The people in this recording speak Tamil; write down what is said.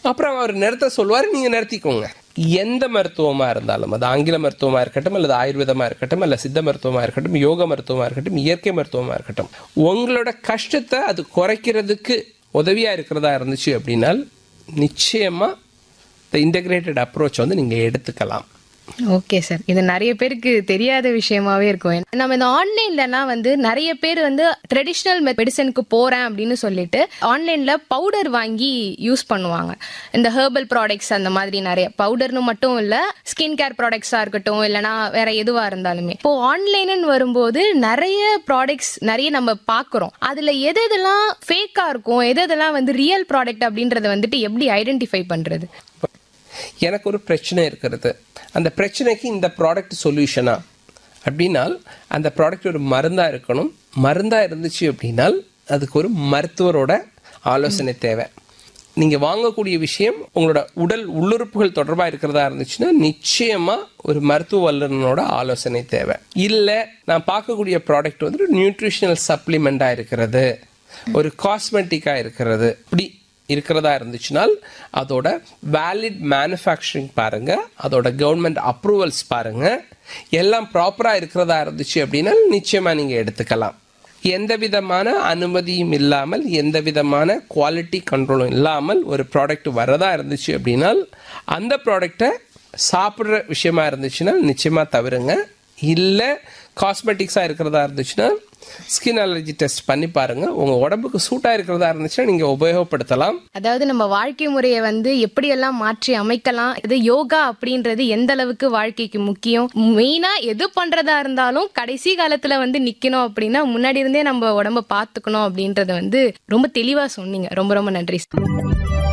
அப்புறம் அவர் நிறுத்த சொல்லுவார் நீங்க நிறுத்திக்கோங்க எந்த மருத்துவமா இருந்தாலும் அது ஆங்கில மருத்துவமா இருக்கட்டும் அல்லது ஆயுர்வேதமா இருக்கட்டும் அல்ல சித்த மருத்துவமா இருக்கட்டும் யோக மருத்துவமா இருக்கட்டும் இயற்கை மருத்துவமா இருக்கட்டும் உங்களோட கஷ்டத்தை அது குறைக்கிறதுக்கு உதவியா இருக்கிறதா இருந்துச்சு அப்படின்னால் நிச்சயமா இந்த இன்டகிரேட்டட் அப்ரோச் வந்து நீங்க எடுத்துக்கலாம் ஓகே சார் இது நிறைய பேருக்கு தெரியாத விஷயமாவே இருக்கும் நம்ம இந்த ஆன்லைன்லனா வந்து நிறைய பேர் வந்து ட்ரெடிஷ்னல் மெடிசனுக்கு போறேன் அப்படின்னு சொல்லிட்டு ஆன்லைன்ல பவுடர் வாங்கி யூஸ் பண்ணுவாங்க இந்த ஹெர்பல் ப்ராடக்ட்ஸ் அந்த மாதிரி நிறைய பவுடர்னு மட்டும் இல்ல ஸ்கின் கேர் ப்ராடக்ட்ஸா இருக்கட்டும் இல்லனா வேற எதுவா இருந்தாலுமே இப்போ ஆன்லைன் வரும்போது நிறைய ப்ராடக்ட்ஸ் நிறைய நம்ம பாக்குறோம் அதுல எது எதெல்லாம் ஃபேக்கா இருக்கும் எது எதெல்லாம் வந்து ரியல் ப்ராடக்ட் அப்படின்றத வந்துட்டு எப்படி ஐடென்டிஃபை பண்றது எனக்கு ஒரு பிரச்சனை இருக்கிறது அந்த பிரச்சனைக்கு இந்த ப்ராடக்ட் சொல்யூஷனா அப்படின்னால் அந்த ப்ராடக்ட் ஒரு மருந்தா இருக்கணும் மருந்தா இருந்துச்சு அப்படின்னால் அதுக்கு ஒரு மருத்துவரோட ஆலோசனை தேவை நீங்க வாங்கக்கூடிய விஷயம் உங்களோட உடல் உள்ளுறுப்புகள் தொடர்பா இருக்கிறதா இருந்துச்சுன்னா நிச்சயமா ஒரு மருத்துவ வல்லுநனோட ஆலோசனை தேவை இல்ல நான் பார்க்கக்கூடிய ப்ராடக்ட் வந்து ஒரு நியூட்ரிஷனல் சப்ளிமெண்டா இருக்கிறது ஒரு காஸ்மெட்டிக்கா இருக்கிறது இப்படி இருக்கிறதா இருந்துச்சுனால் அதோட வேலிட் மேனுஃபேக்சரிங் பாருங்க அதோட கவர்மெண்ட் அப்ரூவல்ஸ் பாருங்க எல்லாம் ப்ராப்பரா இருக்கிறதா இருந்துச்சு அப்படின்னா நிச்சயமா நீங்க எடுத்துக்கலாம் எந்த விதமான அனுமதியும் இல்லாமல் எந்த விதமான குவாலிட்டி கண்ட்ரோலும் இல்லாமல் ஒரு ப்ராடக்ட் வரதா இருந்துச்சு அப்படின்னால் அந்த ப்ராடக்டை சாப்பிட்ற விஷயமா இருந்துச்சுன்னா நிச்சயமா தவிருங்க இல்லை காஸ்மெட்டிக்ஸாக இருக்கிறதா இருந்துச்சுன்னா ஸ்கின் அலர்ஜி டெஸ்ட் பண்ணி பாருங்க உங்க உடம்புக்கு சூட்டா இருக்கிறதா இருந்துச்சுன்னா நீங்க உபயோகப்படுத்தலாம் அதாவது நம்ம வாழ்க்கை முறையை வந்து எப்படியெல்லாம் மாற்றி அமைக்கலாம் இது யோகா அப்படின்றது எந்த அளவுக்கு வாழ்க்கைக்கு முக்கியம் மெயினா எது பண்றதா இருந்தாலும் கடைசி காலத்துல வந்து நிக்கணும் அப்படின்னா முன்னாடி இருந்தே நம்ம உடம்ப பாத்துக்கணும் அப்படின்றத வந்து ரொம்ப தெளிவா சொன்னீங்க ரொம்ப ரொம்ப நன்றி